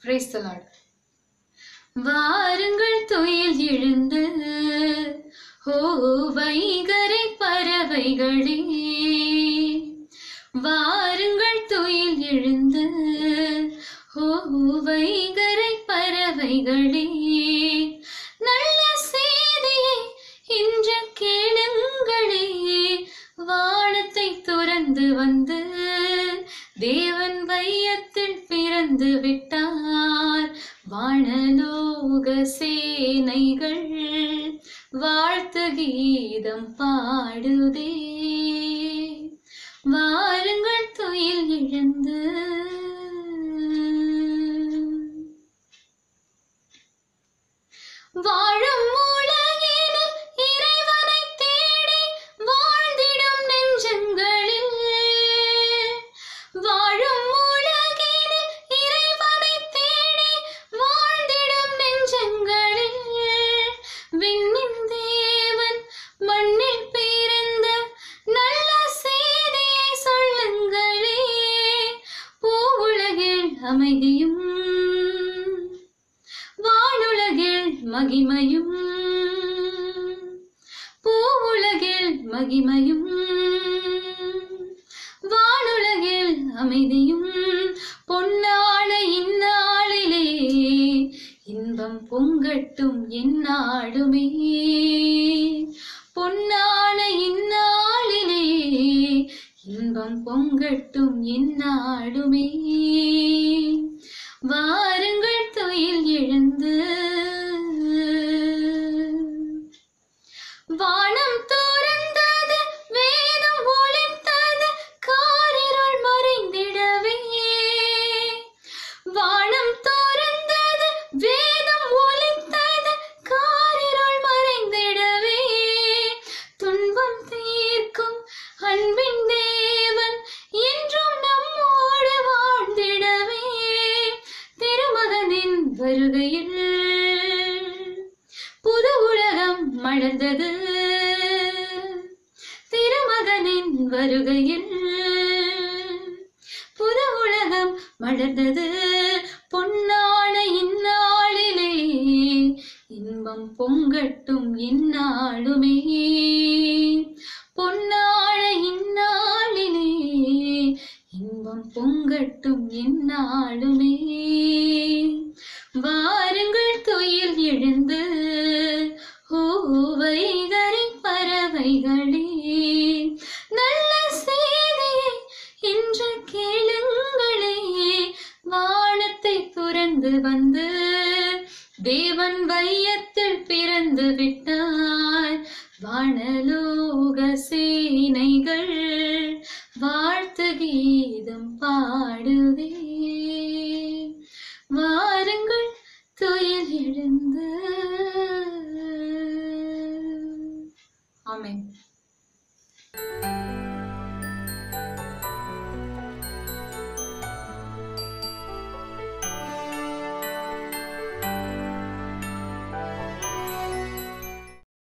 Price the Lord. வாருங்கள் துயில் எழுந்து ஓ வைகரை பறவைகளே வாருங்கள் துயில் எழுந்து ஓ வைகரை பறவைகளே நல்ல செய்தியை இன்று கேளுங்களே வானத்தை துறந்து வந்து தேவன் வையத்தில் பிறந்து விட்டார் வானலோக சேனைகள் வாழ்த்து கீதம் பாடுதே வாருங்கள் துயில் எழுந்து வாழும் உலகினில் இறைவனை தேடி வாழ்ந்திடும் நெஞ்சங்களில் வாழும் உலகினில் இறைவனை தேடி வாழ்ந்திடும் நெஞ்சங்களில் விண்ணின் தேவன் மண்ணில் பிறந்த நல்ல செய்தியை சொல்லுங்களே பூவுலகில் அமைதியும் வானுலகில் மகிமையும் பூவுலகில் மகிமையும் வானுலகில் அமைதியும் பொன்னான இந்நாளிலே இன்பம் பொங்கட்டும் எந்நாடுமே பொன்னான இந்நாளிலே இன்பம் பொங்கட்டும் எந்நாடுமே வாருங்கள் துயில் எழுந்து வானம் துறந்தது வேதம் ஒளித்தது காரிருள் மறைந்திடவே வானம் துறந்தது வேதம் ஒளித்தது காரிருள் மறைந்திடவே துன்பம் தீர்க்கும் அன்பின் தேவன் என்றும் நம்மோடு வாழ்ந்திடவே திருமகனின் வருகையில் புது உலகம் மலர்ந்தது திருமகனின் வருகையில் புது உலகம் மலர்ந்தது பொன்னான இந்நாளிலே இன்பம் பொங்கட்டும் இந்நாளுமே பொன்னான இந்நாளிலே இன்பம் பொங்கட்டும் இந்நாளுமே வாருங்கள் துயில் எழுந்து ஓவைகரை பறவைகளே நல்ல செய்தியை இன்று கேளுங்களே வானத்தை துறந்து வந்து தேவன் வையத்தில் பிறந்து விட்டார் வானலோக சேனைகள் வாழ்த்து கீதம் பாடுவே வாருங்கள் துயில் எழுந்து ஆமென்